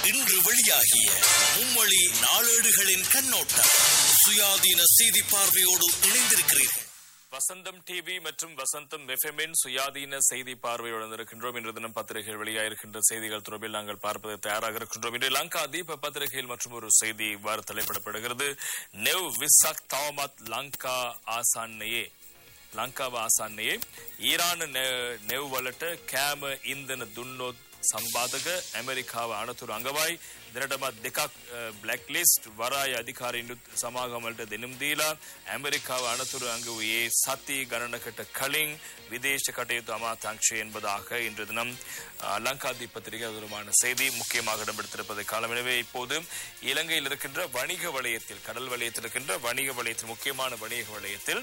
இன்று வெளியாகிய மும்மொழி நாளேடுகளின் கண்ணோட்டம் சுயாதீன செய்தி பார்வையோடு இணைந்திருக்கிறீர்கள் வசந்தம் டிவி மற்றும் வசந்தம் எஃப்எம்மின் சுயாதீன செய்தி பார்வையுடன் இருக்கின்றோம் இன்று தினம் பத்திரிகைகள் வெளியாயிருக்கின்ற செய்திகள் தொடர்பில் நாங்கள் பார்ப்பது தயாராக இருக்கின்றோம் இன்று லங்கா தீப பத்திரிகையில் மற்றும் ஒரு செய்தி இவ்வாறு தலைப்பிடப்படுகிறது நெவ் விசாக் தாமத் லங்கா ஆசான்னையே ලංකාව ආසන්නයේ ඊරාන නෙව් වලට කෑම ඉන්දන දුන්නොත් සම්බාධක ඇමරිකාව අනතුරු අඟවයි දෙනටමත් දෙකක් බ්ලක් ලිස්ට් වරාය අධිකාරීනුත් සමාගමලට දෙනම් දීලා ඇමරිකාව අනතුරු අඟවයේ සති ගණනකට කලින් விதேச கட்டயுத்து அமாத்தாங்ஷி என்பதாக இன்று தினம் அஹ், லங்காதி பத்திரிகை தொடர்பான செய்தி முக்கியமாக இடம்பெடுத்திருப்பதை காலம் எனவே இப்போது இலங்கையில் இருக்கின்ற வணிக வலயத்தில் கடல் வலயத்தில் இருக்கின்ற வணிக வலயத்தில் முக்கியமான வணிக வலயத்தில்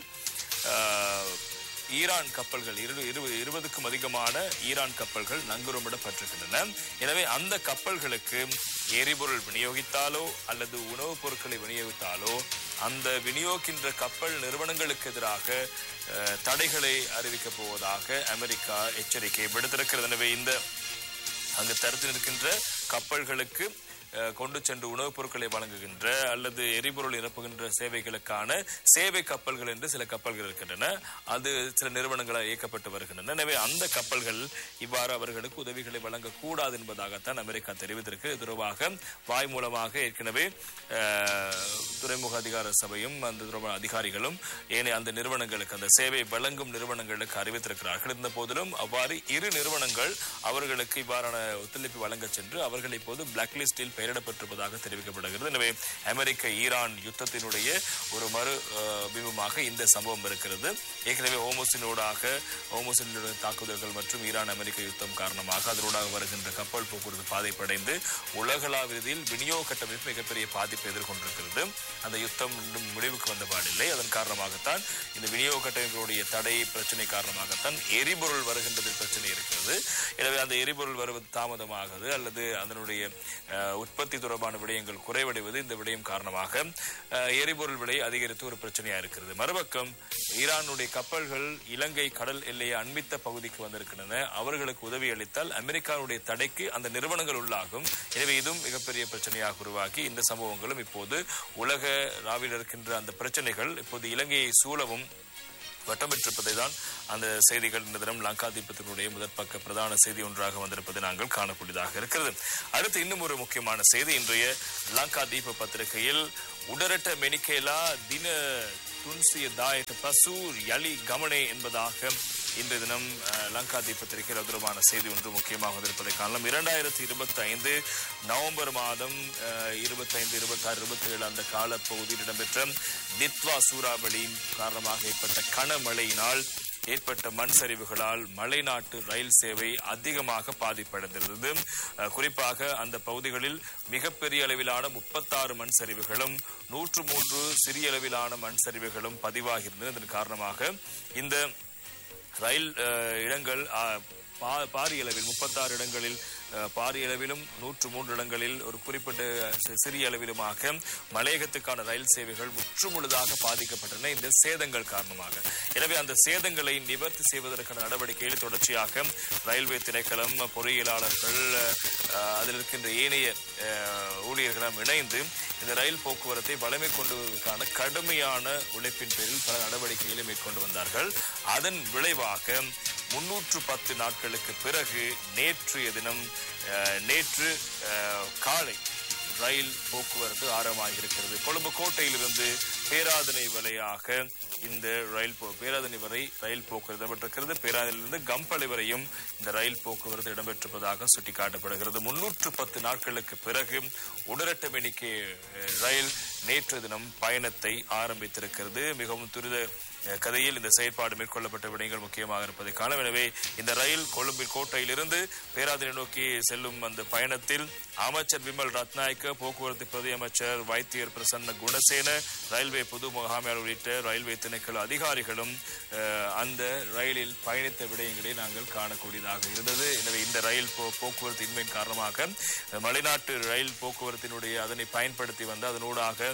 அஹ், ஈரான் கப்பல்கள் இரு இரு- இருபதுக்கும் அதிகமான ஈரான் கப்பல்கள் நங்கூரமிடப்பட்டிருக்கின்றன எனவே அந்த கப்பல்களுக்கு எரிபொருள் விநியோகித்தாலோ அல்லது உணவுப் பொருட்களை விநியோகித்தாலோ அந்த விநியோகிக்கின்ற கப்பல் நிறுவனங்களுக்கு எதிராக அஹ், தடைகளை அறிவிக்கப் போவதாக அமெரிக்கா எச்சரிக்கை விடுத்திருக்கிறது எனவே இந்த அங்கு தரத்தில் இருக்கின்ற கப்பல்களுக்கு அஹ், கொண்டு சென்று உணவுப் பொருட்களை வழங்குகின்ற அல்லது எரிபொருள் நிரப்புகின்ற சேவைகளுக்கான சேவை கப்பல்கள் என்று சில கப்பல்கள் இருக்கின்றன அது சில நிறுவனங்களால் இயக்கப்பட்டு வருகின்றன எனவே அந்த கப்பல்கள் இவ்வாறு அவர்களுக்கு உதவிகளை வழங்கக்கூடாது என்பதாகத்தான் அமெரிக்கா தெரிவித்திருக்கு இது தொடர்பாக வாய் மூலமாக ஏற்கனவே அஹ், துறைமுக அதிகார சபையும் அந்த தொடர்பான அதிகாரிகளும் ஏனைய அந்த நிறுவனங்களுக்கு அந்த சேவை வழங்கும் நிறுவனங்களுக்கு அறிவித்திருக்கிறார்கள் இருந்த போதிலும் அவ்வாறு இரு நிறுவனங்கள் அவர்களுக்கு இவ்வாறான ஒத்துழைப்பு வழங்க சென்று அவர்கள் இப்போது பிளாக் லிஸ்டில் பெயரிடப்பட்டிருப்பதாக தெரிவிக்கப்படுகிறது எனவே அமெரிக்க ஈரான் யுத்தத்தினுடைய ஒரு மறு அஹ், பிம்பமாக இந்த சம்பவம் இருக்கிறது ஏற்கனவே ஓமோசினூடாக ஓமோசினுடைய தாக்குதல்கள் மற்றும் ஈரான் அமெரிக்க யுத்தம் காரணமாக அதனூடாக வருகின்ற கப்பல் போக்குவரத்து பாதிப்படைந்து உலகளாவியதில் விநியோக கட்டமைப்பு மிகப்பெரிய பாதிப்பை எதிர்கொண்டிருக்கிறது அந்த யுத்தம் இன்னும் முடிவுக்கு வந்த பாடில்லை அதன் காரணமாகத்தான் இந்த விநியோக கட்டமைப்புடைய தடை பிரச்சனை காரணமாகத்தான் எரிபொருள் வருகின்றதில் பிரச்சனை இருக்கிறது எனவே அந்த எரிபொருள் வருவது தாமதமாகுது அல்லது அதனுடைய அஹ், உற்பத்தி தொடர்பான விடயங்கள் குறைவடைவது இந்த விடயம் காரணமாக அஹ், எரிபொருள் விலை அதிகரித்து ஒரு பிரச்சனையா இருக்கிறது மறுபக்கம் ஈரானுடைய கப்பல்கள் இலங்கை கடல் எல்லையை அண்மித்த பகுதிக்கு வந்திருக்கின்றன அவர்களுக்கு உதவி அளித்தால் அமெரிக்காவுடைய தடைக்கு அந்த நிறுவனங்கள் உள்ளாகும் எனவே இதுவும் மிகப்பெரிய பிரச்சனையாக உருவாக்கி இந்த சம்பவங்களும் இப்போது உலக ராவில் இருக்கின்ற அந்த பிரச்சனைகள் இப்போது இலங்கையை சூழவும் வட்டமிட்டிருப்பதை தான் அந்த செய்திகள் இந்த தினம் லங்கா தீபத்தினுடைய முதற் பக்க பிரதான செய்தி ஒன்றாக வந்திருப்பதை நாங்கள் காணக்கூடியதாக இருக்கிறது அடுத்து இன்னும் ஒரு முக்கியமான செய்தி இன்றைய லங்கா தீப பத்திரிகையில் உடரட்ட மெனிக்கேலா தின துன்சிய தாயட்ட பசூர் யலி கமனே என்பதாக இன்றைய தினம் அஹ், லங்கா தீபத்திரிகையில் அதுரமான செய்தி ஒன்று முக்கியமாக வந்திருப்பதை காணலாம் இரண்டாயிரத்தி இருபத்தி ஐந்து நவம்பர் மாதம் இருபத்தைந்து இருபத்தாறு இருபத்தி ஏழு அந்த காலப்பகுதியில் இடம்பெற்ற தித்வா சூறாவளியின் காரணமாக ஏற்பட்ட கனமழையினால் ஏற்பட்ட மண் சரிவுகளால் மலைநாட்டு ரயில் சேவை அதிகமாக பாதிப்படைந்திருந்தது அஹ், குறிப்பாக அந்த பகுதிகளில் மிகப்பெரிய அளவிலான முப்பத்தாறு மண் சரிவுகளும் நூற்று மூன்று சிறிய அளவிலான மண் சரிவுகளும் பதிவாகியிருந்தது இதன் காரணமாக இந்த ரயில் அஹ், இடங்கள் அஹ், பா- பாரிய அளவில் முப்பத்தாறு இடங்களில் அஹ், பாரிய அளவிலும் நூற்று மூன்று இடங்களில் ஒரு குறிப்பிட்ட சி- சிறிய அளவிலுமாக மலையகத்துக்கான ரயில் சேவைகள் முற்றுமுழுதாக பாதிக்கப்பட்டன இந்த சேதங்கள் காரணமாக எனவே அந்த சேதங்களை நிவர்த்தி செய்வதற்கான நடவடிக்கையில் தொடர்ச்சியாக ரயில்வே திணைக்களம் பொறியியலாளர்கள் அஹ், அதில் இருக்கின்ற ஏனைய அஹ், ஊழியர்களும் இணைந்து இந்த ரயில் போக்குவரத்தை வலிமை கொண்டு வருவதற்கான கடுமையான உழைப்பின் பேரில் பல நடவடிக்கைகளை மேற்கொண்டு வந்தார்கள் அதன் விளைவாக முன்னூற்று பத்து நாட்களுக்கு பிறகு நேற்றைய தினம் அஹ், நேற்று அஹ், காலை ரயில் போக்குவரத்து ஆரம்பமாகியிருக்கிறது கொழும்பு கோட்டையிலிருந்து பேராதனை வழியாக இந்த ரயில் போ பேராதனை வரை ரயில் போக்குவரத்து இடம்பெற்றிருக்கிறது பேராதனையிலிருந்து கம்பளை வரையும் இந்த ரயில் போக்குவரத்து இடம்பெற்றிருப்பதாக சுட்டிக்காட்டப்படுகிறது முன்னூற்று பத்து நாட்களுக்கு பிறகு உடரட்ட எண்ணிக்கை அஹ், ரயில் நேற்று தினம் பயணத்தை ஆரம்பித்திருக்கிறது மிகவும் துரித அஹ், கதையில் இந்த செயற்பாடு மேற்கொள்ளப்பட்ட விடயங்கள் முக்கியமாக இருப்பதை காணும் எனவே இந்த ரயில் கொழும்பில் கோட்டையிலிருந்து பேராதனை நோக்கி செல்லும் அந்த பயணத்தில் அமைச்சர் விமல் ரத்நாயக்க போக்குவரத்து பிரதி அமைச்சர் வைத்தியர் பிரசன்ன குணசேன ரயில்வே பொது முகாமையாளர் உள்ளிட்ட ரயில்வே திணைக்கள அதிகாரிகளும் அஹ், அந்த ரயிலில் பயணித்த விடயங்களை நாங்கள் காணக்கூடியதாக இருந்தது எனவே இந்த ரயில் போ போக்குவரத்து இன்மையின் காரணமாக அஹ், மலைநாட்டு ரயில் போக்குவரத்தினுடைய அதனை பயன்படுத்தி வந்து அதனூடாக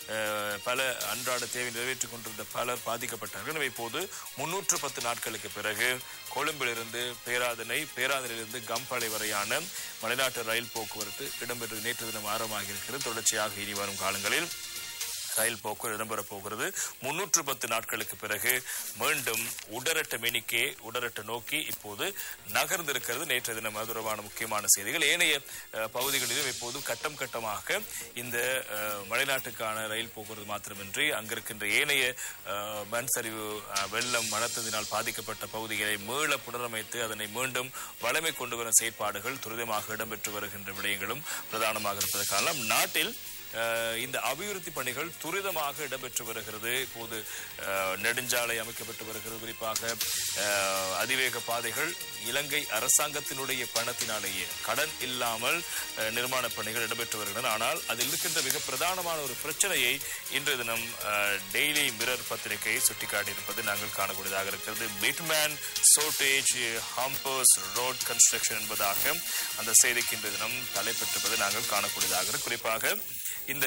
அஹ், பல அன்றாட தேவை நிறைவேற்றிக் கொண்டிருந்த பலர் பாதிக்கப்பட்டார்கள் எனவே இப்போது முன்னூற்று பத்து நாட்களுக்கு பிறகு கொழும்பிலிருந்து பேராதனை பேராதனையிலிருந்து கம்பாளை வரையான மலைநாட்டு ரயில் போக்குவரத்து இடம்பெற்று நேற்று தினம் ஆரம்பமாக இருக்கிறது தொடர்ச்சியாக இனி வரும் காலங்களில் ரயில் போக்கு இடம்பெறப் போகிறது முன்னூற்று பத்து நாட்களுக்கு பிறகு மீண்டும் உடரட்ட மெனிக்கே உடரட்ட நோக்கி இப்போது நகர்ந்திருக்கிறது நேற்று தினம் அது தொடர்பான முக்கியமான செய்திகள் ஏனைய அஹ், பகுதிகளிலும் இப்போது கட்டம் கட்டமாக இந்த அஹ், மலைநாட்டுக்கான ரயில் போக்குவரத்து மாத்திரமின்றி அங்கிருக்கின்ற ஏனைய அஹ், மண் சரிவு அஹ், வெள்ளம் மணத்ததினால் பாதிக்கப்பட்ட பகுதிகளை மீள புனரமைத்து அதனை மீண்டும் வளமை கொண்டு வரும் செயற்பாடுகள் துரிதமாக இடம்பெற்று வருகின்ற விடயங்களும் பிரதானமாக இருப்பதை காரணம் நாட்டில் அஹ் இந்த அபிவிருத்தி பணிகள் துரிதமாக இடம்பெற்று வருகிறது இப்போது அஹ், நெடுஞ்சாலை அமைக்கப்பட்டு வருகிறது குறிப்பாக அஹ், அதிவேக பாதைகள் இலங்கை அரசாங்கத்தினுடைய பணத்தினாலேயே கடன் இல்லாமல் அஹ், நிர்மாண பணிகள் இடம்பெற்று வருகின்றன ஆனால் அதில் இருக்கின்ற மிக பிரதானமான ஒரு பிரச்சனையை இன்றைய தினம் டெய்லி மிரர் பத்திரிகை சுட்டிக்காட்டியிருப்பது நாங்கள் காணக்கூடியதாக இருக்கிறது bitumen shortage hampers road construction என்பதாக அந்த செய்திக்கு இன்றைய தினம் தலைப்பெற்றிருப்பதை நாங்கள் காணக்கூடியதாக இருக்கிறது. குறிப்பாக இந்த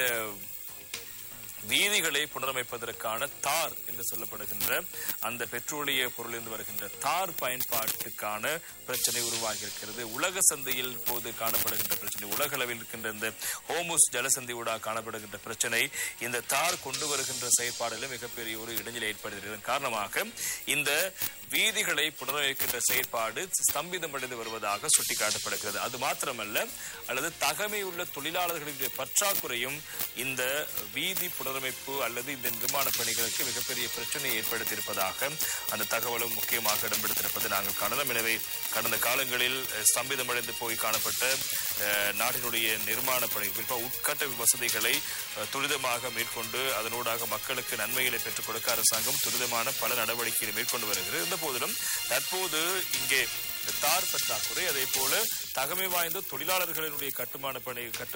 வீதிகளை புனரமைப்பதற்கான தார் என்று சொல்லப்படுகின்ற அந்த பெட்ரோலிய பொருளிலிருந்து வருகின்ற தார் பயன்பாட்டுக்கான பிரச்சனை உருவாகி இருக்கிறது உலக சந்தையில் இப்போது காணப்படுகின்ற பிரச்சனை உலக அளவில் இருக்கின்ற இந்த ஹோமுஸ் ஜலசந்தி ஊடாக காணப்படுகின்ற பிரச்சனை இந்த தார் கொண்டு வருகின்ற செயற்பாடுகளில் மிகப்பெரிய ஒரு இடைஞ்சல் ஏற்படுகிறது காரணமாக இந்த வீதிகளை புனரமைக்கின்ற செயற்பாடு ஸ்தம்பிதமடைந்து வருவதாக சுட்டிக்காட்டப்படுகிறது அது மாத்திரமல்ல அல்லது தகமையுள்ள தொழிலாளர்களுடைய பற்றாக்குறையும் இந்த வீதி புனரமைப்பு அல்லது இந்த நிர்மாண பணிகளுக்கு மிகப்பெரிய பிரச்சனையை ஏற்படுத்தியிருப்பதாக அந்த தகவலும் முக்கியமாக இடம்பெடுத்திருப்பதை நாங்கள் காணலாம் எனவே கடந்த காலங்களில் அஹ், ஸ்தம்பிதமடைந்து போய் காணப்பட்ட அஹ், நாட்டினுடைய நிர்மாண பணிகள் குறிப்பாக உட்கட்ட வசதிகளை அஹ், துரிதமாக மேற்கொண்டு அதனூடாக மக்களுக்கு நன்மைகளை பெற்றுக் கொடுக்க அரசாங்கம் துரிதமான பல நடவடிக்கைகளை மேற்கொண்டு வருகிறது இருந்த போதிலும் தற்போது இங்கே தார் பற்றாக்குறை அதே போல தகமை வாய்ந்த தொழிலாளர்களினுடைய கட்டுமான பணி கட்டு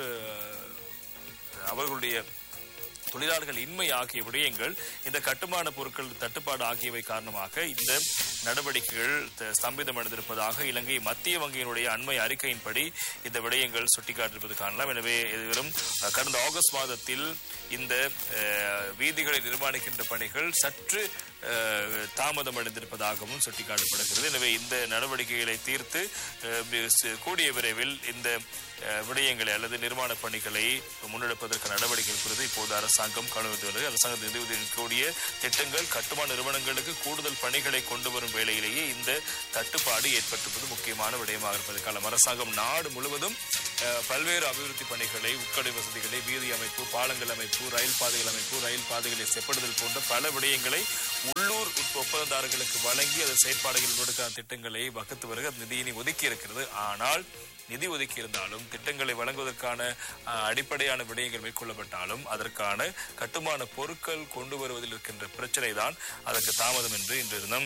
அவர்களுடைய தொழிலாளர்கள் இன்மை ஆகிய விடயங்கள் இந்த கட்டுமான பொருட்கள் தட்டுப்பாடு ஆகியவை காரணமாக இந்த நடவடிக்கைகள் த- ஸ்தம்பிதமடைந்திருப்பதாக இலங்கை மத்திய வங்கியினுடைய அண்மை அறிக்கையின்படி இந்த விடயங்கள் சுட்டிக்காட்டிருப்பது காணலாம் எனவே எதிரும் அஹ், கடந்த ஆகஸ்ட் மாதத்தில் இந்த அஹ், வீதிகளை நிர்மாணிக்கின்ற பணிகள் சற்று அஹ், தாமதமடைந்திருப்பதாகவும் சுட்டிக்காட்டப்படுகிறது எனவே இந்த நடவடிக்கைகளை தீர்த்து அஹ், வி- சி- கூடிய விரைவில் இந்த அஹ், விடயங்களை அல்லது நிர்மாண பணிகளை முன்னெடுப்பதற்கு நடவடிக்கைகள் குறித்து இப்போது அரசாங்கம் கவனித்து வருகிறது அரசாங்கத்தின் நிதி கூடிய திட்டங்கள் கட்டுமான நிறுவனங்களுக்கு கூடுதல் பணிகளை கொண்டு வரும் வேளையிலேயே இந்த தட்டுப்பாடு ஏற்பட்டிருப்பது முக்கியமான விடயமாக இருப்பது காலம் அரசாங்கம் நாடு முழுவதும் அஹ், பல்வேறு அபிவிருத்தி பணிகளை உட்கடை வசதிகளை வீதி அமைப்பு பாலங்கள் அமைப்பு ரயில் பாதைகள் அமைப்பு ரயில் பாதைகளை செப்படுதல் போன்ற பல விடயங்களை உள்ளூர் உட்ப- ஒப்பந்ததாரர்களுக்கு வழங்கி அதன் செயற்பாடுகள் கொடுக்கான திட்டங்களை வகுத்து வருக நிதியினை ஒதுக்கி இருக்கிறது ஆனால் நிதி ஒதுக்கி இருந்தாலும் திட்டங்களை வழங்குவதற்கான அஹ், அடிப்படையான விடயங்கள் மேற்கொள்ளப்பட்டாலும் அதற்கான கட்டுமான பொருட்கள் கொண்டு வருவதில் இருக்கின்ற பிரச்சனை தான் அதற்கு தாமதம் என்று இன்று தினம்